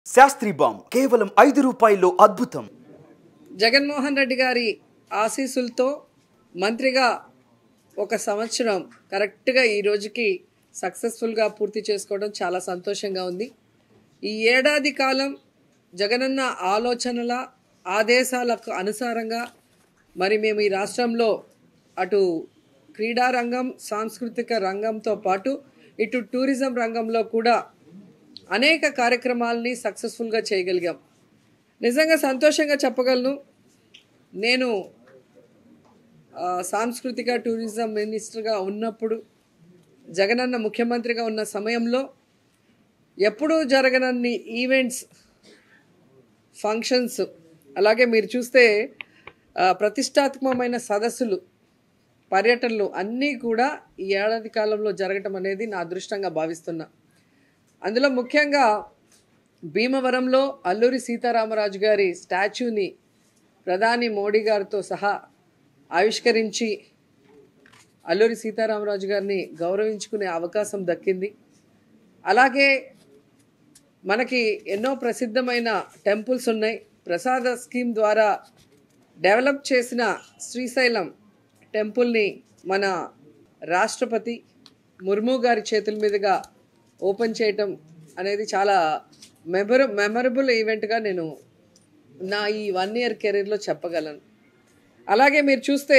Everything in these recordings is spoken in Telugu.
శాస్త్రి బామ్ కేవలం ఐదు రూపాయల్లో అద్భుతం జగన్మోహన్ రెడ్డి గారి ఆశీస్సులతో మంత్రిగా ఒక సంవత్సరం కరెక్ట్గా ఈ రోజుకి సక్సెస్ఫుల్గా పూర్తి చేసుకోవడం చాలా సంతోషంగా ఉంది ఈ ఏడాది కాలం జగనన్న ఆలోచనల ఆదేశాలకు అనుసారంగా మరి మేము ఈ రాష్ట్రంలో అటు క్రీడా రంగం సాంస్కృతిక రంగంతో పాటు ఇటు టూరిజం రంగంలో కూడా అనేక కార్యక్రమాలని సక్సెస్ఫుల్గా చేయగలిగాం నిజంగా సంతోషంగా చెప్పగలను నేను ఆ, సాంస్కృతిక టూరిజం మినిస్టర్గా ఉన్నప్పుడు జగనన్న ముఖ్యమంత్రిగా ఉన్న సమయంలో ఎప్పుడూ జరగనన్ని ఈవెంట్స్ ఫంక్షన్స్ అలాగే మీరు చూస్తే ఆ, ప్రతిష్టాత్మకమైన సదస్సులు పర్యటనలు అన్నీ కూడా ఈ ఏడాది కాలంలో జరగటం అనేది నా అదృష్టంగా భావిస్తున్నా అందులో ముఖ్యంగా భీమవరంలో అల్లూరి సీతారామరాజు గారి స్టాచ్యూని ప్రధాని మోడీ గారితో సహా ఆవిష్కరించి అల్లూరి సీతారామరాజు గారిని గౌరవించుకునే అవకాశం దక్కింది అలాగే మనకి ఎన్నో ప్రసిద్ధమైన టెంపుల్స్ ఉన్నాయి ప్రసాద స్కీమ్ ద్వారా డెవలప్ చేసిన శ్రీశైలం టెంపుల్ని మన రాష్ట్రపతి ముర్ము గారి చేతుల మీదుగా ఓపెన్ చేయటం అనేది చాలా మెమర మెమరబుల్ ఈవెంట్గా నేను నా ఈ వన్ ఇయర్ కెరీర్లో చెప్పగలను అలాగే మీరు చూస్తే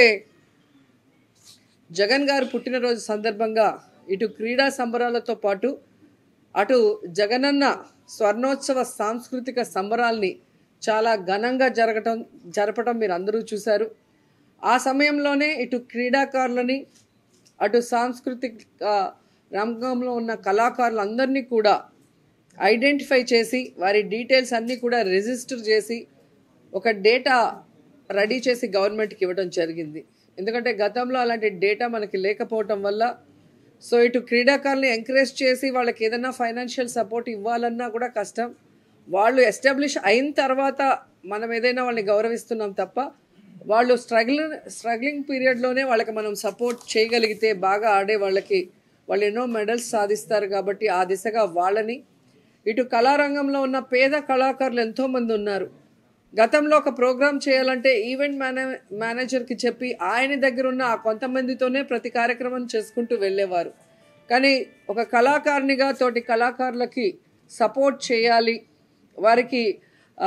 జగన్ గారు పుట్టినరోజు సందర్భంగా ఇటు క్రీడా సంబరాలతో పాటు అటు జగనన్న స్వర్ణోత్సవ సాంస్కృతిక సంబరాల్ని చాలా ఘనంగా జరగటం జరపటం మీరు అందరూ చూశారు ఆ సమయంలోనే ఇటు క్రీడాకారులని అటు సాంస్కృతిక ఆ, రంగంలో ఉన్న కళాకారులందరినీ కూడా ఐడెంటిఫై చేసి వారి డీటెయిల్స్ అన్నీ కూడా రిజిస్టర్ చేసి ఒక డేటా రెడీ చేసి గవర్నమెంట్కి ఇవ్వడం జరిగింది ఎందుకంటే గతంలో అలాంటి డేటా మనకి లేకపోవటం వల్ల సో ఇటు క్రీడాకారుల్ని ఎంకరేజ్ చేసి వాళ్ళకి ఏదైనా ఫైనాన్షియల్ సపోర్ట్ ఇవ్వాలన్నా కూడా కష్టం వాళ్ళు ఎస్టాబ్లిష్ అయిన తర్వాత మనం ఏదైనా వాళ్ళని గౌరవిస్తున్నాం తప్ప వాళ్ళు స్ట్రగుల్ స్ట్రగ్లింగ్ పీరియడ్లోనే వాళ్ళకి మనం సపోర్ట్ చేయగలిగితే బాగా ఆడే వాళ్ళకి వాళ్ళు ఎన్నో మెడల్స్ సాధిస్తారు కాబట్టి ఆ దిశగా వాళ్ళని ఇటు కళారంగంలో ఉన్న పేద కళాకారులు ఎంతోమంది ఉన్నారు గతంలో ఒక ప్రోగ్రామ్ చేయాలంటే ఈవెంట్ మేనే మేనేజర్కి చెప్పి ఆయన దగ్గర ఉన్న ఆ కొంతమందితోనే ప్రతి కార్యక్రమం చేసుకుంటూ వెళ్ళేవారు కానీ ఒక కళాకారునిగా తోటి కళాకారులకి సపోర్ట్ చేయాలి వారికి ఆ,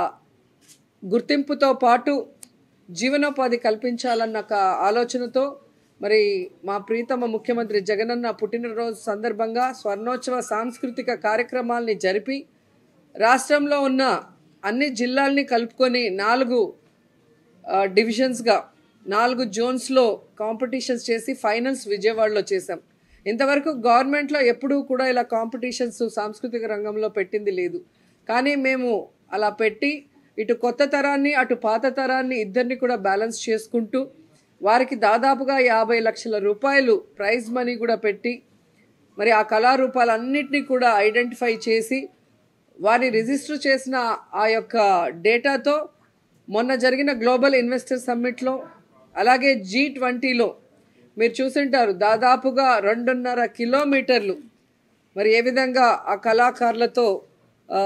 గుర్తింపుతో పాటు జీవనోపాధి కల్పించాలన్న ఒక ఆలోచనతో మరి మా ప్రీతమ ముఖ్యమంత్రి జగనన్న పుట్టినరోజు సందర్భంగా స్వర్ణోత్సవ సాంస్కృతిక కార్యక్రమాల్ని జరిపి రాష్ట్రంలో ఉన్న అన్ని జిల్లాల్ని కలుపుకొని నాలుగు ఆ, డివిజన్స్గా నాలుగు జోన్స్లో కాంపిటీషన్స్ చేసి ఫైనల్స్ విజయవాడలో చేశాం ఇంతవరకు గవర్నమెంట్లో ఎప్పుడూ కూడా ఇలా కాంపిటీషన్స్ సాంస్కృతిక రంగంలో పెట్టింది లేదు కానీ మేము అలా పెట్టి ఇటు కొత్త తరాన్ని అటు పాత తరాన్ని ఇద్దరిని కూడా బ్యాలెన్స్ చేసుకుంటూ వారికి దాదాపుగా యాభై లక్షల రూపాయలు ప్రైజ్ మనీ కూడా పెట్టి మరి ఆ కళారూపాలన్నింటినీ కూడా ఐడెంటిఫై చేసి వారిని రిజిస్టర్ చేసిన ఆ యొక్క డేటాతో మొన్న జరిగిన గ్లోబల్ ఇన్వెస్టర్ సమ్మిట్లో అలాగే జీ ట్వంటీలో మీరు చూసింటారు దాదాపుగా రెండున్నర కిలోమీటర్లు మరి ఏ విధంగా ఆ కళాకారులతో ఆ,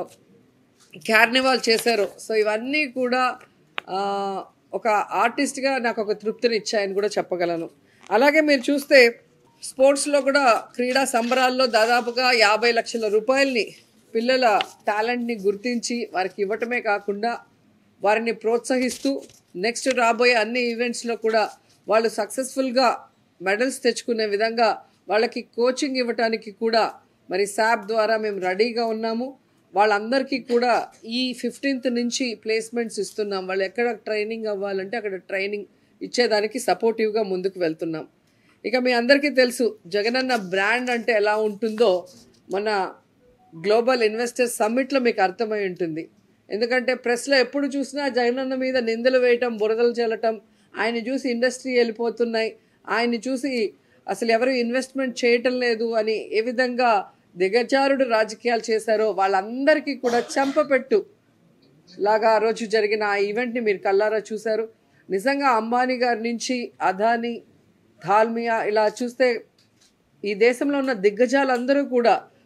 కార్నివాల్ చేశారో సో ఇవన్నీ కూడా ఆ, ఒక ఆర్టిస్ట్గా నాకు ఒక తృప్తిని ఇచ్చాయని కూడా చెప్పగలను అలాగే మీరు చూస్తే స్పోర్ట్స్లో కూడా క్రీడా సంబరాల్లో దాదాపుగా యాభై లక్షల రూపాయలని పిల్లల టాలెంట్ని గుర్తించి వారికి ఇవ్వటమే కాకుండా వారిని ప్రోత్సహిస్తూ నెక్స్ట్ రాబోయే అన్ని ఈవెంట్స్లో కూడా వాళ్ళు సక్సెస్ఫుల్గా మెడల్స్ తెచ్చుకునే విధంగా వాళ్ళకి కోచింగ్ ఇవ్వటానికి కూడా మరి శాప్ ద్వారా మేము రెడీగా ఉన్నాము వాళ్ళందరికీ కూడా ఈ ఫిఫ్టీన్త్ నుంచి ప్లేస్మెంట్స్ ఇస్తున్నాం వాళ్ళు ఎక్కడ ట్రైనింగ్ అవ్వాలంటే అక్కడ ట్రైనింగ్ ఇచ్చేదానికి సపోర్టివ్గా ముందుకు వెళ్తున్నాం ఇక మీ అందరికీ తెలుసు జగనన్న బ్రాండ్ అంటే ఎలా ఉంటుందో మన గ్లోబల్ ఇన్వెస్టర్ సమ్మిట్లో మీకు అర్థమై ఉంటుంది ఎందుకంటే ప్రెస్లో ఎప్పుడు చూసినా జగనన్న మీద నిందలు వేయటం బురదలు చల్లటం ఆయన చూసి ఇండస్ట్రీ వెళ్ళిపోతున్నాయి ఆయన్ని చూసి అసలు ఎవరు ఇన్వెస్ట్మెంట్ చేయటం లేదు అని ఏ విధంగా దిగజారుడు రాజకీయాలు చేశారో వాళ్ళందరికీ కూడా చెంపపెట్టు లాగా ఆ రోజు జరిగిన ఆ ఈవెంట్ని మీరు కల్లారా చూశారు నిజంగా అంబానీ గారి నుంచి అదానీ ధాల్మియా ఇలా చూస్తే ఈ దేశంలో ఉన్న దిగ్గజాలందరూ కూడా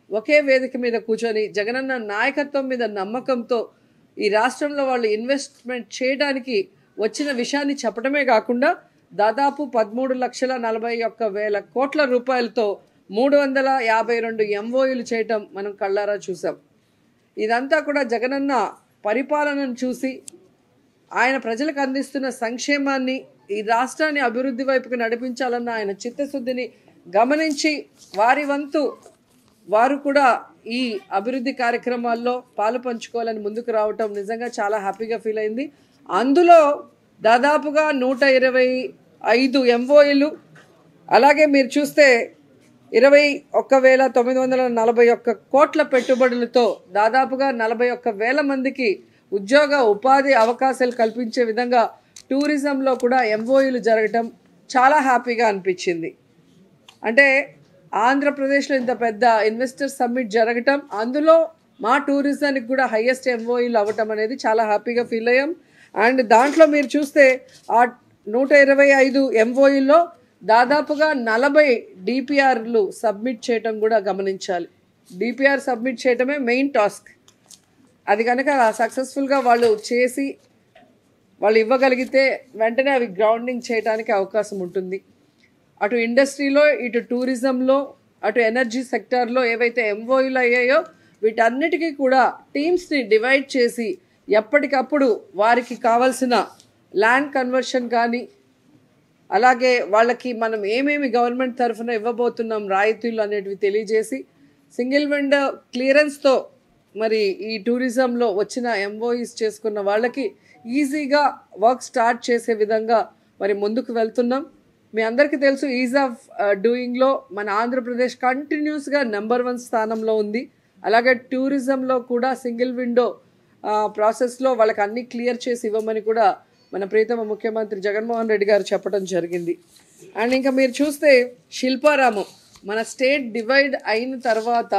ఒకే వేదిక మీద కూర్చొని జగనన్న నాయకత్వం మీద నమ్మకంతో ఈ రాష్ట్రంలో వాళ్ళు ఇన్వెస్ట్మెంట్ చేయడానికి వచ్చిన విషయాన్ని చెప్పడమే కాకుండా దాదాపు పదమూడు లక్షల నలభై ఒక్క వేల కోట్ల రూపాయలతో మూడు వందల యాభై రెండు ఎంఓయూలు చేయటం మనం కళ్ళారా చూసాం ఇదంతా కూడా జగనన్న పరిపాలనను చూసి ఆయన ప్రజలకు అందిస్తున్న సంక్షేమాన్ని ఈ రాష్ట్రాన్ని అభివృద్ధి వైపుకు నడిపించాలన్న ఆయన చిత్తశుద్ధిని గమనించి వారి వంతు వారు కూడా ఈ అభివృద్ధి కార్యక్రమాల్లో పాలు పంచుకోవాలని ముందుకు రావటం నిజంగా చాలా హ్యాపీగా ఫీల్ అయింది అందులో దాదాపుగా నూట ఇరవై ఐదు ఎంఓఈలు అలాగే మీరు చూస్తే ఇరవై ఒక్క వేల తొమ్మిది వందల నలభై ఒక్క కోట్ల పెట్టుబడులతో దాదాపుగా నలభై ఒక్క వేల మందికి ఉద్యోగ ఉపాధి అవకాశాలు కల్పించే విధంగా టూరిజంలో కూడా ఎంఓఈలు జరగటం చాలా హ్యాపీగా అనిపించింది అంటే ఆంధ్రప్రదేశ్లో ఇంత పెద్ద ఇన్వెస్టర్ సమ్మిట్ జరగటం అందులో మా టూరిజానికి కూడా హైయెస్ట్ ఎంఓఈలు అవ్వటం అనేది చాలా హ్యాపీగా ఫీల్ అయ్యాం అండ్ దాంట్లో మీరు చూస్తే ఆ నూట ఇరవై ఐదు ఎంఓఈలో దాదాపుగా నలభై డిపిఆర్లు సబ్మిట్ చేయటం కూడా గమనించాలి డిపిఆర్ సబ్మిట్ చేయటమే మెయిన్ టాస్క్ అది కనుక సక్సెస్ఫుల్గా వాళ్ళు చేసి వాళ్ళు ఇవ్వగలిగితే వెంటనే అవి గ్రౌండింగ్ చేయడానికి అవకాశం ఉంటుంది అటు ఇండస్ట్రీలో ఇటు టూరిజంలో అటు ఎనర్జీ సెక్టార్లో ఏవైతే ఎంఓఈలు అయ్యాయో వీటన్నిటికీ కూడా టీమ్స్ని డివైడ్ చేసి ఎప్పటికప్పుడు వారికి కావాల్సిన ల్యాండ్ కన్వర్షన్ కానీ అలాగే వాళ్ళకి మనం ఏమేమి గవర్నమెంట్ తరఫున ఇవ్వబోతున్నాం రాయితీలు అనేటివి తెలియజేసి సింగిల్ విండో క్లియరెన్స్తో మరి ఈ టూరిజంలో వచ్చిన ఎంఓఈస్ చేసుకున్న వాళ్ళకి ఈజీగా వర్క్ స్టార్ట్ చేసే విధంగా మరి ముందుకు వెళ్తున్నాం మీ అందరికీ తెలుసు ఈజ్ ఆఫ్ డూయింగ్లో మన ఆంధ్రప్రదేశ్ కంటిన్యూస్గా నెంబర్ వన్ స్థానంలో ఉంది అలాగే టూరిజంలో కూడా సింగిల్ విండో ప్రాసెస్లో వాళ్ళకి అన్ని క్లియర్ చేసి ఇవ్వమని కూడా మన ప్రీతమ ముఖ్యమంత్రి జగన్మోహన్ రెడ్డి గారు చెప్పడం జరిగింది అండ్ ఇంకా మీరు చూస్తే శిల్పారామం మన స్టేట్ డివైడ్ అయిన తర్వాత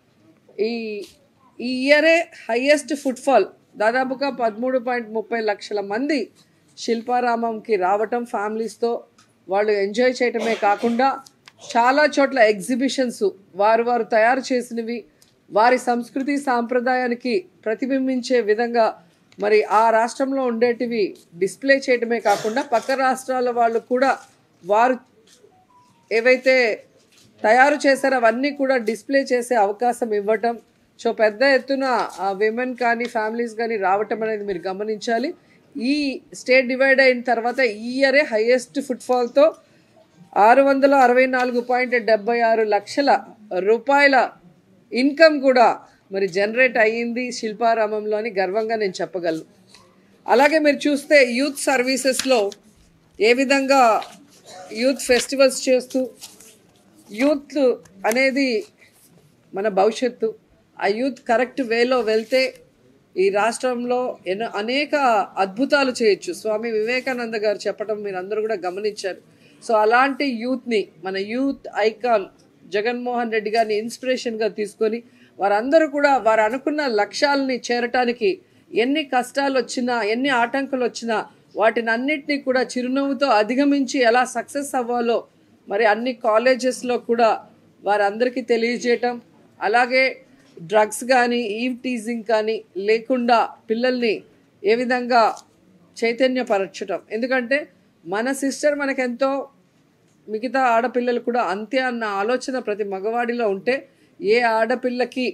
ఈ ఈ ఇయరే హయ్యెస్ట్ ఫుట్ఫాల్ దాదాపుగా పదమూడు పాయింట్ ముప్పై లక్షల మంది శిల్పారామంకి రావటం ఫ్యామిలీస్తో వాళ్ళు ఎంజాయ్ చేయటమే కాకుండా చాలా చోట్ల ఎగ్జిబిషన్స్ వారు వారు తయారు చేసినవి వారి సంస్కృతి సాంప్రదాయానికి ప్రతిబింబించే విధంగా మరి ఆ రాష్ట్రంలో ఉండేటివి డిస్ప్లే చేయటమే కాకుండా పక్క రాష్ట్రాల వాళ్ళు కూడా వారు ఏవైతే తయారు చేశారో అవన్నీ కూడా డిస్ప్లే చేసే అవకాశం ఇవ్వటం సో పెద్ద ఎత్తున విమెన్ కానీ ఫ్యామిలీస్ కానీ రావటం అనేది మీరు గమనించాలి ఈ స్టేట్ డివైడ్ అయిన తర్వాత ఈ ఇయరే హైయెస్ట్ ఫుట్ఫాల్తో ఆరు వందల అరవై నాలుగు పాయింట్ డెబ్బై ఆరు లక్షల రూపాయల ఇన్కమ్ కూడా మరి జనరేట్ అయ్యింది శిల్పారామంలో అని గర్వంగా నేను చెప్పగలను అలాగే మీరు చూస్తే యూత్ సర్వీసెస్లో ఏ విధంగా యూత్ ఫెస్టివల్స్ చేస్తూ యూత్ అనేది మన భవిష్యత్తు ఆ యూత్ కరెక్ట్ వేలో వెళ్తే ఈ రాష్ట్రంలో ఎన్నో అనేక అద్భుతాలు చేయొచ్చు స్వామి వివేకానంద గారు చెప్పడం మీరు అందరూ కూడా గమనించారు సో అలాంటి యూత్ని మన యూత్ ఐకాన్ జగన్మోహన్ రెడ్డి గారిని ఇన్స్పిరేషన్గా తీసుకొని వారందరూ కూడా వారు అనుకున్న లక్ష్యాలని చేరటానికి ఎన్ని కష్టాలు వచ్చినా ఎన్ని ఆటంకులు వచ్చినా వాటిని అన్నిటినీ కూడా చిరునవ్వుతో అధిగమించి ఎలా సక్సెస్ అవ్వాలో మరి అన్ని కాలేజెస్లో కూడా వారందరికీ తెలియజేయటం అలాగే డ్రగ్స్ కానీ ఈవ్ టీజింగ్ కానీ లేకుండా పిల్లల్ని ఏ విధంగా చైతన్యపరచటం ఎందుకంటే మన సిస్టర్ మనకెంతో మిగతా ఆడపిల్లలు కూడా అంతే అన్న ఆలోచన ప్రతి మగవాడిలో ఉంటే ఏ ఆడపిల్లకి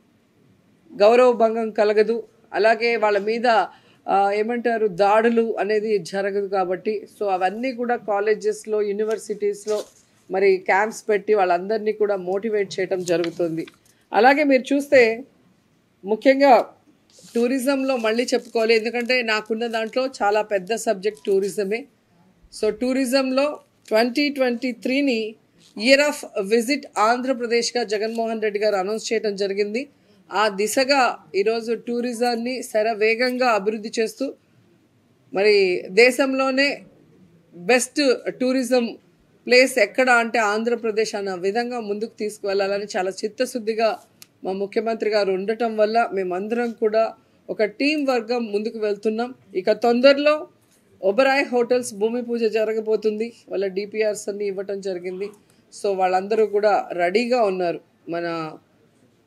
గౌరవ భంగం కలగదు అలాగే వాళ్ళ మీద ఆ, ఏమంటారు దాడులు అనేది జరగదు కాబట్టి సో అవన్నీ కూడా కాలేజెస్లో యూనివర్సిటీస్లో మరి క్యాంప్స్ పెట్టి వాళ్ళందరినీ కూడా మోటివేట్ చేయటం జరుగుతుంది అలాగే మీరు చూస్తే ముఖ్యంగా టూరిజంలో మళ్ళీ చెప్పుకోవాలి ఎందుకంటే నాకున్న దాంట్లో చాలా పెద్ద సబ్జెక్ట్ టూరిజమే సో టూరిజంలో ట్వంటీ ట్వంటీ త్రీని ఇయర్ ఆఫ్ విజిట్ ఆంధ్రప్రదేశ్గా జగన్మోహన్ రెడ్డి గారు అనౌన్స్ చేయడం జరిగింది ఆ దిశగా ఈరోజు టూరిజాన్ని శరవేగంగా అభివృద్ధి చేస్తూ మరి దేశంలోనే బెస్ట్ టూరిజం ప్లేస్ ఎక్కడ అంటే ఆంధ్రప్రదేశ్ అన్న విధంగా ముందుకు తీసుకువెళ్ళాలని చాలా చిత్తశుద్ధిగా మా ముఖ్యమంత్రి గారు ఉండటం వల్ల మేమందరం కూడా ఒక టీం వర్గం ముందుకు వెళ్తున్నాం ఇక తొందరలో ఒబరాయ్ హోటల్స్ భూమి పూజ జరగబోతుంది వాళ్ళ డిపిఆర్స్ అన్ని ఇవ్వటం జరిగింది సో వాళ్ళందరూ కూడా రెడీగా ఉన్నారు మన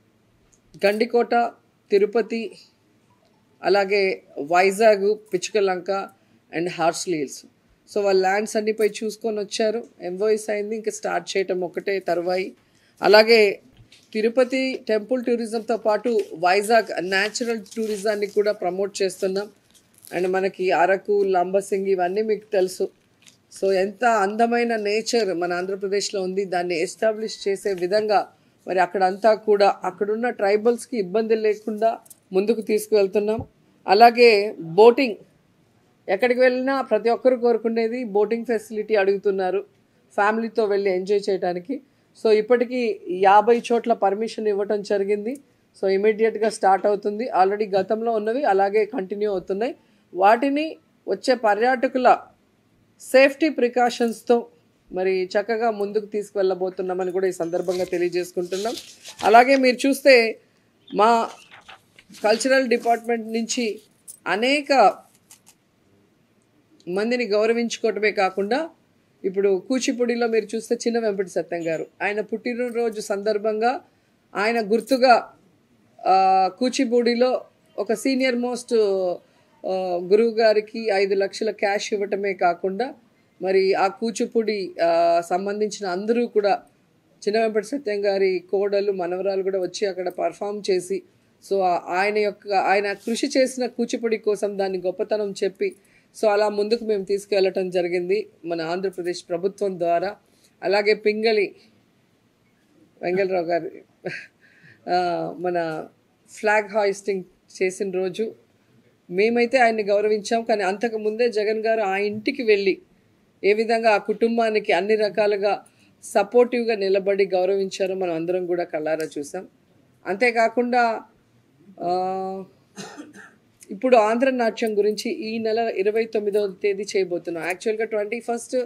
గండికోట తిరుపతి అలాగే వైజాగ్ పిచ్చుకలంక అండ్ హార్స్లీల్స్ సో వాళ్ళ ల్యాండ్స్ అన్ని పోయి చూసుకొని వచ్చారు ఎంవోయిస్ అయింది ఇంకా స్టార్ట్ చేయటం ఒకటే తర్వాయి అలాగే తిరుపతి టెంపుల్ టూరిజంతో పాటు వైజాగ్ న్యాచురల్ టూరిజాన్ని కూడా ప్రమోట్ చేస్తున్నాం అండ్ మనకి అరకు లంబసింగి ఇవన్నీ మీకు తెలుసు సో ఎంత అందమైన నేచర్ మన ఆంధ్రప్రదేశ్లో ఉంది దాన్ని ఎస్టాబ్లిష్ చేసే విధంగా మరి అక్కడంతా కూడా అక్కడున్న ట్రైబల్స్కి ఇబ్బంది లేకుండా ముందుకు తీసుకువెళ్తున్నాం అలాగే బోటింగ్ ఎక్కడికి వెళ్ళినా ప్రతి ఒక్కరు కోరుకునేది బోటింగ్ ఫెసిలిటీ అడుగుతున్నారు ఫ్యామిలీతో వెళ్ళి ఎంజాయ్ చేయడానికి సో ఇప్పటికీ యాభై చోట్ల పర్మిషన్ ఇవ్వటం జరిగింది సో ఇమీడియట్గా స్టార్ట్ అవుతుంది ఆల్రెడీ గతంలో ఉన్నవి అలాగే కంటిన్యూ అవుతున్నాయి వాటిని వచ్చే పర్యాటకుల సేఫ్టీ ప్రికాషన్స్తో మరి చక్కగా ముందుకు తీసుకువెళ్ళబోతున్నామని కూడా ఈ సందర్భంగా తెలియజేసుకుంటున్నాం అలాగే మీరు చూస్తే మా కల్చరల్ డిపార్ట్మెంట్ నుంచి అనేక మందిని గౌరవించుకోవటమే కాకుండా ఇప్పుడు కూచిపూడిలో మీరు చూస్తే చిన్న వెంపటి సత్యం గారు ఆయన పుట్టినరోజు సందర్భంగా ఆయన గుర్తుగా ఆ, కూచిపూడిలో ఒక సీనియర్ మోస్ట్ ఆ, గురువు గారికి ఐదు లక్షల క్యాష్ ఇవ్వటమే కాకుండా మరి ఆ కూచిపూడి ఆ, సంబంధించిన అందరూ కూడా చిన్న వెంపటి సత్యం గారి కోడలు మనవరాలు కూడా వచ్చి అక్కడ పర్ఫామ్ చేసి సో ఆ- ఆయన యొక్క ఆయన కృషి చేసిన కూచిపూడి కోసం దాన్ని గొప్పతనం చెప్పి సో అలా ముందుకు మేము తీసుకెళ్ళటం జరిగింది మన ఆంధ్రప్రదేశ్ ప్రభుత్వం ద్వారా అలాగే పింగళి వెంగళరావు గారి ఆ, మన ఫ్లాగ్ హాయిస్టింగ్ చేసిన రోజు మేమైతే ఆయన్ని గౌరవించాం కానీ అంతకు ముందే జగన్ గారు ఆ ఇంటికి వెళ్ళి ఏ విధంగా ఆ కుటుంబానికి అన్ని రకాలుగా సపోర్టివ్గా నిలబడి గౌరవించారో మనం అందరం కూడా కళ్ళారా చూసాం అంతేకాకుండా ఆ, ఇప్పుడు ఆంధ్ర నాట్యం గురించి ఈ నెల ఇరవై తొమ్మిదవ తేదీ చేయబోతున్నాం యాక్చువల్గా ట్వంటీ ఫస్ట్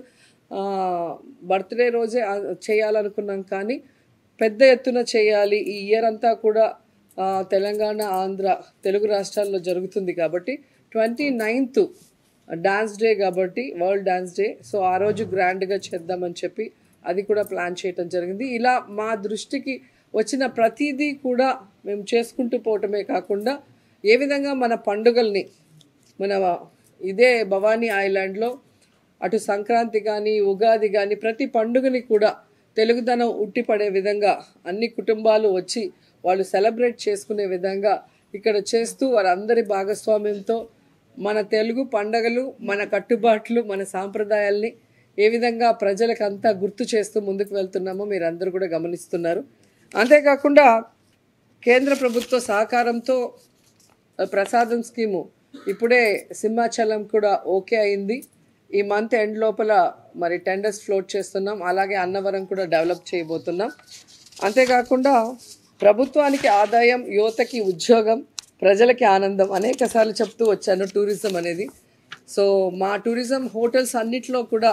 బర్త్డే రోజే ఆ, చేయాలనుకున్నాం కానీ పెద్ద ఎత్తున చేయాలి ఈ ఇయర్ అంతా కూడా ఆ, తెలంగాణ ఆంధ్ర తెలుగు రాష్ట్రాల్లో జరుగుతుంది కాబట్టి ట్వంటీ నైన్త్ డాన్స్ డే కాబట్టి వరల్డ్ డాన్స్ డే సో ఆ రోజు గ్రాండ్గా చేద్దామని చెప్పి అది కూడా ప్లాన్ చేయటం జరిగింది ఇలా మా దృష్టికి వచ్చిన ప్రతిదీ కూడా మేము చేసుకుంటూ పోవటమే కాకుండా ఏ విధంగా మన పండుగల్ని మన ఇదే భవానీ ఐలాండ్లో అటు సంక్రాంతి కానీ ఉగాది కానీ ప్రతి పండుగని కూడా తెలుగుదనం ఉట్టిపడే విధంగా అన్ని కుటుంబాలు వచ్చి వాళ్ళు సెలబ్రేట్ చేసుకునే విధంగా ఇక్కడ చేస్తూ వారందరి భాగస్వామ్యంతో మన తెలుగు పండగలు మన కట్టుబాట్లు మన సాంప్రదాయాల్ని ఏ విధంగా ప్రజలకంతా గుర్తు చేస్తూ ముందుకు వెళ్తున్నామో మీరు అందరూ కూడా గమనిస్తున్నారు అంతేకాకుండా కేంద్ర ప్రభుత్వ సహకారంతో ఆ, ప్రసాదం స్కీము ఇప్పుడే సింహాచలం కూడా ఓకే అయింది ఈ మంత్ ఎండ్ లోపల మరి టెండర్స్ ఫ్లోట్ చేస్తున్నాం అలాగే అన్నవరం కూడా డెవలప్ చేయబోతున్నాం అంతేకాకుండా ప్రభుత్వానికి ఆదాయం యువతకి ఉద్యోగం ప్రజలకి ఆనందం అనేక సార్లు చెప్తూ వచ్చాను టూరిజం అనేది సో మా టూరిజం హోటల్స్ అన్నిట్లో కూడా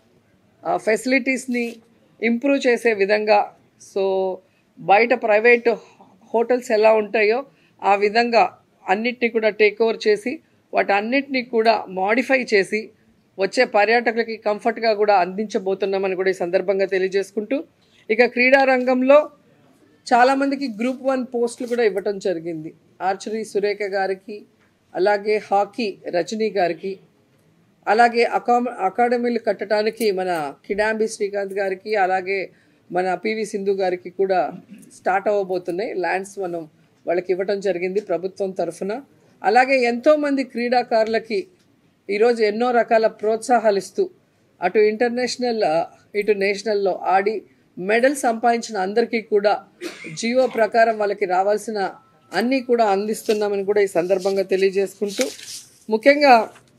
ఫెసిలిటీస్ని ఇంప్రూవ్ చేసే విధంగా సో బయట ప్రైవేట్ హోటల్స్ ఎలా ఉంటాయో ఆ విధంగా అన్నిటినీ కూడా టేక్ ఓవర్ చేసి వాటన్నిటినీ కూడా మాడిఫై చేసి వచ్చే పర్యాటకులకి కంఫర్ట్గా కూడా అందించబోతున్నామని కూడా ఈ సందర్భంగా తెలియజేసుకుంటూ ఇక క్రీడా రంగంలో చాలామందికి గ్రూప్ వన్ పోస్టులు కూడా ఇవ్వటం జరిగింది ఆర్చరీ సురేఖ గారికి అలాగే హాకీ రజనీ గారికి అలాగే అకా అకాడమీలు కట్టడానికి మన కిడాంబి శ్రీకాంత్ గారికి అలాగే మన పివి సింధు గారికి కూడా స్టార్ట్ అవ్వబోతున్నాయి ల్యాండ్స్ మనం వాళ్ళకి ఇవ్వటం జరిగింది ప్రభుత్వం తరఫున అలాగే ఎంతోమంది క్రీడాకారులకి ఈరోజు ఎన్నో రకాల ప్రోత్సాహాలు ఇస్తూ అటు ఇంటర్నేషనల్ ఆ, ఇటు నేషనల్లో ఆడి మెడల్ సంపాదించిన అందరికీ కూడా జియో ప్రకారం వాళ్ళకి రావాల్సిన అన్నీ కూడా అందిస్తున్నామని కూడా ఈ సందర్భంగా తెలియజేసుకుంటూ ముఖ్యంగా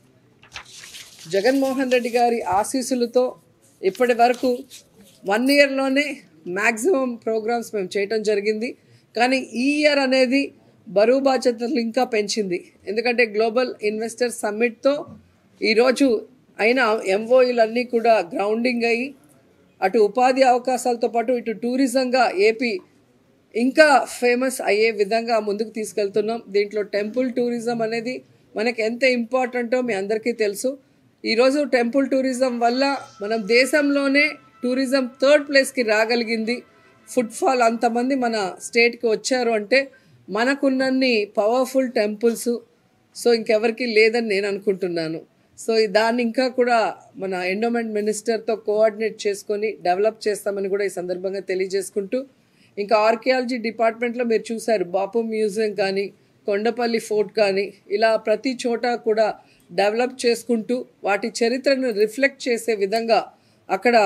జగన్మోహన్ రెడ్డి గారి ఆశీస్సులతో ఇప్పటి వరకు వన్ ఇయర్లోనే మ్యాక్సిమం ప్రోగ్రామ్స్ మేము చేయటం జరిగింది కానీ ఈ ఇయర్ అనేది బరువు బాధ్యతలు ఇంకా పెంచింది ఎందుకంటే గ్లోబల్ ఇన్వెస్టర్ సమ్మిట్తో ఈరోజు అయిన ఎంఓఈలన్నీ కూడా గ్రౌండింగ్ అయ్యి అటు ఉపాధి అవకాశాలతో పాటు ఇటు టూరిజంగా ఏపీ ఇంకా ఫేమస్ అయ్యే విధంగా ముందుకు తీసుకెళ్తున్నాం దీంట్లో టెంపుల్ టూరిజం అనేది మనకి ఎంత ఇంపార్టెంటో మీ అందరికీ తెలుసు ఈరోజు టెంపుల్ టూరిజం వల్ల మనం దేశంలోనే టూరిజం థర్డ్ ప్లేస్కి రాగలిగింది ఫుట్ఫాల్ అంతమంది మన స్టేట్కి వచ్చారు అంటే మనకున్నన్ని పవర్ఫుల్ టెంపుల్స్ సో ఇంకెవరికి లేదని నేను అనుకుంటున్నాను సో ఈ దాన్ని ఇంకా కూడా మన ఎండోమెంట్ మినిస్టర్తో కోఆర్డినేట్ చేసుకొని డెవలప్ చేస్తామని కూడా ఈ సందర్భంగా తెలియజేసుకుంటూ ఇంకా ఆర్కియాలజీ డిపార్ట్మెంట్లో మీరు చూశారు బాపు మ్యూజియం కానీ కొండపల్లి ఫోర్ట్ కానీ ఇలా ప్రతి చోట కూడా డెవలప్ చేసుకుంటూ వాటి చరిత్రను రిఫ్లెక్ట్ చేసే విధంగా అక్కడ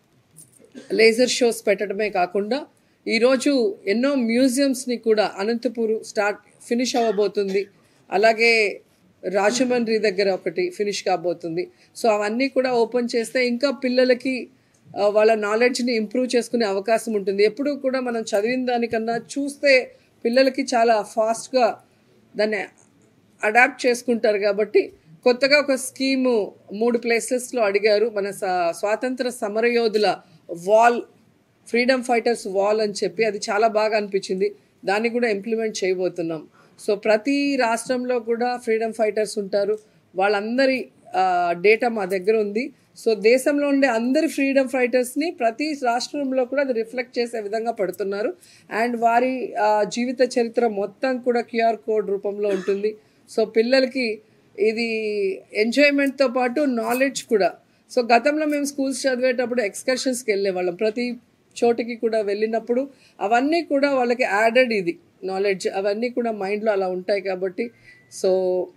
లేజర్ షోస్ పెట్టడమే కాకుండా ఈరోజు ఎన్నో మ్యూజియంస్ని కూడా అనంతపూర్ స్టార్ట్ ఫినిష్ అవ్వబోతుంది అలాగే రాజమండ్రి దగ్గర ఒకటి ఫినిష్ కాబోతుంది సో అవన్నీ కూడా ఓపెన్ చేస్తే ఇంకా పిల్లలకి ఆ, వాళ్ళ నాలెడ్జ్ని ఇంప్రూవ్ చేసుకునే అవకాశం ఉంటుంది ఎప్పుడూ కూడా మనం చదివిన దానికన్నా చూస్తే పిల్లలకి చాలా ఫాస్ట్గా దాన్ని అడాప్ట్ చేసుకుంటారు కాబట్టి కొత్తగా ఒక స్కీము మూడు ప్లేసెస్లో అడిగారు మన స- స్వాతంత్ర సమరయోధుల వాల్ ఫ్రీడమ్ ఫైటర్స్ వాల్ అని చెప్పి అది చాలా బాగా అనిపించింది దాన్ని కూడా ఇంప్లిమెంట్ చేయబోతున్నాం సో ప్రతి రాష్ట్రంలో కూడా ఫ్రీడమ్ ఫైటర్స్ ఉంటారు వాళ్ళందరి డేటా మా దగ్గర ఉంది సో దేశంలో ఉండే అందరి ఫ్రీడమ్ ఫైటర్స్ని ప్రతి రాష్ట్రంలో కూడా అది రిఫ్లెక్ట్ చేసే విధంగా పెడుతున్నారు అండ్ వారి ఆ, జీవిత చరిత్ర మొత్తం కూడా క్యూఆర్ కోడ్ రూపంలో ఉంటుంది సో పిల్లలకి ఇది ఎంజాయ్మెంట్తో పాటు నాలెడ్జ్ కూడా సో గతంలో మేము స్కూల్స్ చదివేటప్పుడు ఎక్స్కర్షన్స్కి వెళ్ళేవాళ్ళం ప్రతి చోటికి కూడా వెళ్ళినప్పుడు అవన్నీ కూడా వాళ్ళకి యాడెడ్ ఇది నాలెడ్జ్ అవన్నీ కూడా మైండ్లో అలా ఉంటాయి కాబట్టి సో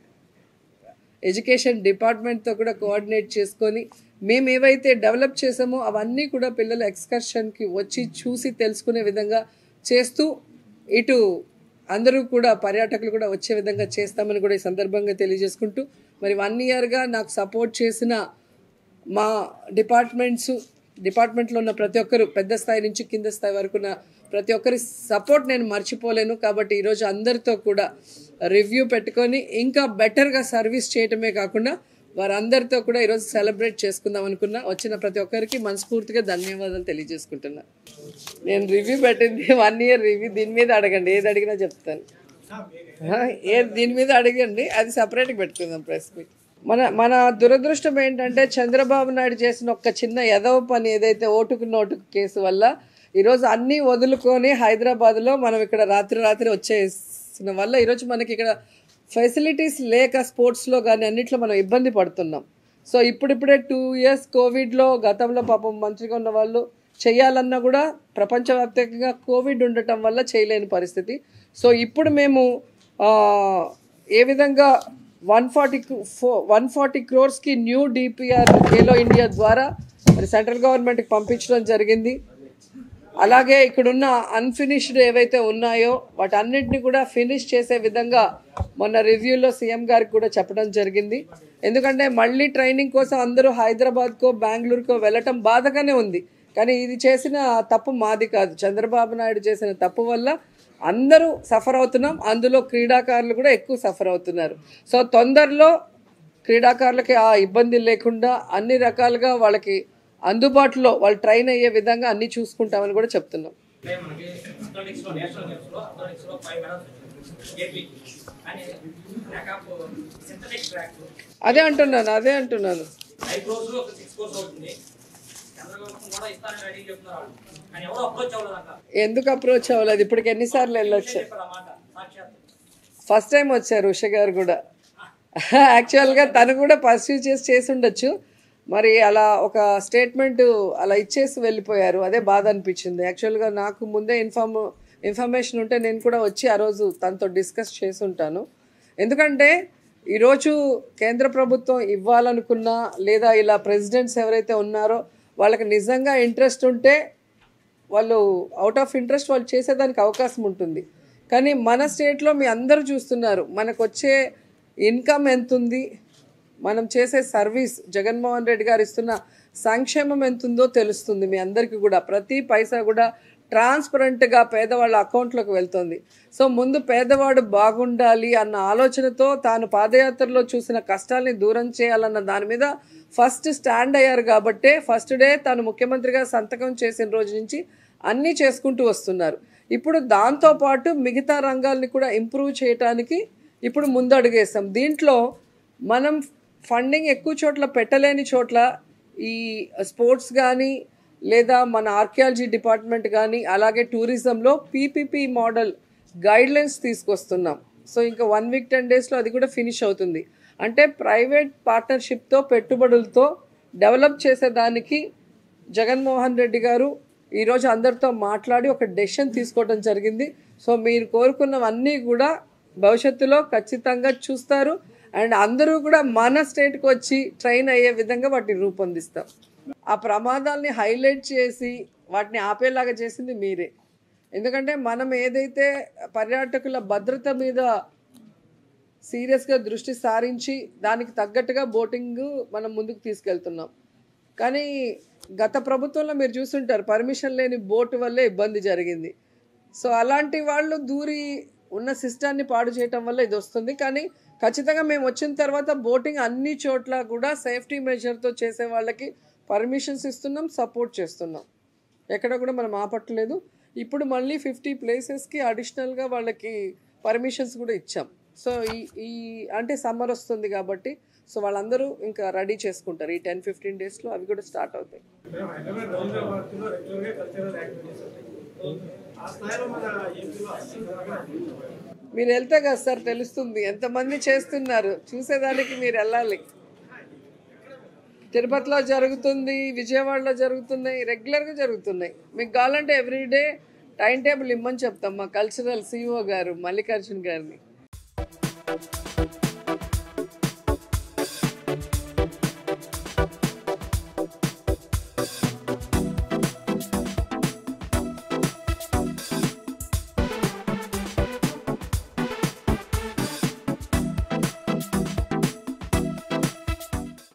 ఎడ్యుకేషన్ డిపార్ట్మెంట్తో కూడా కోఆర్డినేట్ చేసుకొని మేము ఏవైతే డెవలప్ చేసామో అవన్నీ కూడా పిల్లలు ఎక్స్కర్షన్కి వచ్చి చూసి తెలుసుకునే విధంగా చేస్తూ ఇటు అందరూ కూడా పర్యాటకులు కూడా వచ్చే విధంగా చేస్తామని కూడా ఈ సందర్భంగా తెలియజేసుకుంటూ మరి వన్ ఇయర్గా నాకు సపోర్ట్ చేసిన మా డిపార్ట్మెంట్స్ డిపార్ట్మెంట్లో ఉన్న ప్రతి ఒక్కరు పెద్ద స్థాయి నుంచి కింద స్థాయి వరకు ఉన్న ప్రతి ఒక్కరి సపోర్ట్ నేను మర్చిపోలేను కాబట్టి ఈరోజు అందరితో కూడా రివ్యూ పెట్టుకొని ఇంకా బెటర్గా సర్వీస్ చేయటమే కాకుండా వారందరితో కూడా ఈరోజు సెలబ్రేట్ చేసుకుందాం అనుకున్నా వచ్చిన ప్రతి ఒక్కరికి మనస్ఫూర్తిగా ధన్యవాదాలు తెలియజేసుకుంటున్నా నేను రివ్యూ పెట్టింది వన్ ఇయర్ రివ్యూ దీని మీద అడగండి ఏది అడిగినా చెప్తాను ఆ, ఏ దీని మీద అడగండి అది సపరేట్గా పెట్టుకుందాం ప్రెస్ మీట్ మన మన దురదృష్టం ఏంటంటే చంద్రబాబు నాయుడు చేసిన ఒక్క చిన్న ఎదవ పని ఏదైతే ఓటుకు నోటుకు కేసు వల్ల ఈరోజు అన్నీ వదులుకొని హైదరాబాద్లో మనం ఇక్కడ రాత్రి రాత్రి వచ్చేసిన వల్ల ఈరోజు మనకి ఇక్కడ ఫెసిలిటీస్ లేక స్పోర్ట్స్లో కానీ అన్నిట్లో మనం ఇబ్బంది పడుతున్నాం సో ఇప్పుడిప్పుడే టూ ఇయర్స్ కోవిడ్లో గతంలో పాపం మంచిగా ఉన్న వాళ్ళు చేయాలన్నా కూడా ప్రపంచవ్యాప్తంగా కోవిడ్ ఉండటం వల్ల చేయలేని పరిస్థితి సో ఇప్పుడు మేము ఆ, ఏ విధంగా వన్ ఫార్టీ ఫో వన్ ఫార్టీ క్రోర్స్కి న్యూ డిపిఆర్ ఖేలో ఇండియా ద్వారా మరి సెంట్రల్ గవర్నమెంట్కి పంపించడం జరిగింది అలాగే ఇక్కడున్న అన్ఫినిష్డ్ ఏవైతే ఉన్నాయో వాటన్నిటిని కూడా ఫినిష్ చేసే విధంగా మొన్న రివ్యూలో సీఎం గారికి కూడా చెప్పడం జరిగింది ఎందుకంటే మళ్ళీ ట్రైనింగ్ కోసం అందరూ హైదరాబాద్కో బెంగళూరుకో వెళ్ళటం బాధగానే ఉంది కానీ ఇది చేసిన తప్పు మాది కాదు చంద్రబాబు నాయుడు చేసిన తప్పు వల్ల అందరూ సఫర్ అవుతున్నాం అందులో క్రీడాకారులు కూడా ఎక్కువ సఫర్ అవుతున్నారు సో తొందరలో క్రీడాకారులకి ఆ ఇబ్బంది లేకుండా అన్ని రకాలుగా వాళ్ళకి అందుబాటులో వాళ్ళు ట్రైన్ అయ్యే విధంగా అన్ని చూసుకుంటామని కూడా చెప్తున్నాం అంటే మనకి అథ్లెటిక్స్ లో నేషనల్ గేమ్స్ లో అథ్లెటిక్స్ లో ఫైవ్ మెడల్స్ వచ్చింది ఏపీ కానీ ట్రాక్ ఆఫ్ సింథటిక్ ట్రాక్ అదే అంటున్నాను అదే అంటున్నాను ఫైవ్ క్రోర్స్ ఒక సిక్స్ క్రోర్స్ అవుతుంది చంద్రబాబు కూడా ఇస్తానని రెడీ చెప్తున్నారు వాళ్ళు కానీ ఎవరు అప్రోచ్ అవ్వలేదంట ఎందుకు అప్రోచ్ అవ్వలేదు ఇప్పటికి ఎన్నిసార్లు వెళ్ళొచ్చు చెప్పారు ఆ మాట సాక్షాత్ ఫస్ట్ టైం వచ్చారు ఉష గారు కూడా యాక్చువల్గా తను కూడా పర్సూ చేసి చేసి ఉండొచ్చు మరి అలా ఒక స్టేట్మెంట్ అలా ఇచ్చేసి వెళ్ళిపోయారు అదే బాధ అనిపించింది యాక్చువల్గా నాకు ముందే ఇన్ఫార్మ్ ఇన్ఫర్మేషన్ ఉంటే నేను కూడా వచ్చి ఆ రోజు తనతో డిస్కస్ చేసి ఉంటాను ఎందుకంటే ఈరోజు కేంద్ర ప్రభుత్వం ఇవ్వాలనుకున్నా లేదా ఇలా ప్రెసిడెంట్స్ ఎవరైతే ఉన్నారో వాళ్ళకి నిజంగా ఇంట్రెస్ట్ ఉంటే వాళ్ళు అవుట్ ఆఫ్ ఇంట్రెస్ట్ వాళ్ళు చేసేదానికి అవకాశం ఉంటుంది కానీ మన స్టేట్లో మీ అందరూ చూస్తున్నారు మనకు వచ్చే ఇన్కమ్ ఎంత ఉంది మనం చేసే సర్వీస్ జగన్మోహన్ రెడ్డి గారు ఇస్తున్న సంక్షేమం ఎంత ఉందో తెలుస్తుంది మీ అందరికీ కూడా ప్రతి పైసా కూడా ట్రాన్స్పరెంట్గా పేదవాళ్ళ అకౌంట్లోకి వెళ్తుంది సో ముందు పేదవాడు బాగుండాలి అన్న ఆలోచనతో తాను పాదయాత్రలో చూసిన కష్టాల్ని దూరం చేయాలన్న దాని మీద ఫస్ట్ స్టాండ్ అయ్యారు కాబట్టే ఫస్ట్ డే తాను ముఖ్యమంత్రిగా సంతకం చేసిన రోజు నుంచి అన్నీ చేసుకుంటూ వస్తున్నారు ఇప్పుడు దాంతోపాటు మిగతా రంగాల్ని కూడా ఇంప్రూవ్ చేయటానికి ఇప్పుడు ముందడుగేస్తాం దీంట్లో మనం ఫండింగ్ ఎక్కువ చోట్ల పెట్టలేని చోట్ల ఈ స్పోర్ట్స్ కానీ లేదా మన ఆర్కియాలజీ డిపార్ట్మెంట్ కానీ అలాగే టూరిజంలో పీపీపీ మోడల్ గైడ్ లైన్స్ తీసుకొస్తున్నాం సో ఇంకా వన్ వీక్ టెన్ డేస్లో అది కూడా ఫినిష్ అవుతుంది అంటే ప్రైవేట్ పార్ట్నర్షిప్తో పెట్టుబడులతో డెవలప్ చేసేదానికి జగన్మోహన్ రెడ్డి గారు ఈరోజు అందరితో మాట్లాడి ఒక డెసిషన్ తీసుకోవడం జరిగింది సో మీరు కోరుకున్నవన్నీ కూడా భవిష్యత్తులో ఖచ్చితంగా చూస్తారు అండ్ అందరూ కూడా మన స్టేట్కి వచ్చి ట్రైన్ అయ్యే విధంగా వాటిని రూపొందిస్తాం ఆ ప్రమాదాల్ని హైలైట్ చేసి వాటిని ఆపేలాగా చేసింది మీరే ఎందుకంటే మనం ఏదైతే పర్యాటకుల భద్రత మీద సీరియస్గా దృష్టి సారించి దానికి తగ్గట్టుగా బోటింగ్ మనం ముందుకు తీసుకెళ్తున్నాం కానీ గత ప్రభుత్వంలో మీరు చూస్తుంటారు పర్మిషన్ లేని బోటు వల్లే ఇబ్బంది జరిగింది సో అలాంటి వాళ్ళు దూరి ఉన్న సిస్టాన్ని పాడు చేయటం వల్ల ఇది వస్తుంది కానీ ఖచ్చితంగా మేము వచ్చిన తర్వాత బోటింగ్ అన్ని చోట్ల కూడా సేఫ్టీ మెజర్తో చేసే వాళ్ళకి పర్మిషన్స్ ఇస్తున్నాం సపోర్ట్ చేస్తున్నాం ఎక్కడ కూడా మనం ఆపట్లేదు ఇప్పుడు మళ్ళీ ఫిఫ్టీ ప్లేసెస్కి అడిషనల్గా వాళ్ళకి పర్మిషన్స్ కూడా ఇచ్చాం సో ఈ ఈ అంటే సమ్మర్ వస్తుంది కాబట్టి సో వాళ్ళందరూ ఇంకా రెడీ చేసుకుంటారు ఈ టెన్ ఫిఫ్టీన్ డేస్లో అవి కూడా స్టార్ట్ అవుతాయి మేము హైదరాబాద్ రౌండ్ పార్టీలో రెగ్యులర్గా కల్చరల్ యాక్టివిటీస్ ఉంటాయి ఆ స్థాయిలో మన ఏపీలో అస్సలు జరగలేదు. మీరు వెళ్తే కదా సార్ తెలుస్తుంది ఎంతమంది చేస్తున్నారు చూసేదానికి మీరు వెళ్ళాలి తిరుపతిలో జరుగుతుంది విజయవాడలో జరుగుతున్నాయి రెగ్యులర్గా జరుగుతున్నాయి మీకు కావాలంటే ఎవ్రీడే టైం టేబుల్ ఇమ్మని చెప్తాం మా కల్చరల్ సిఇఓ గారు మల్లికార్జున్ గారిని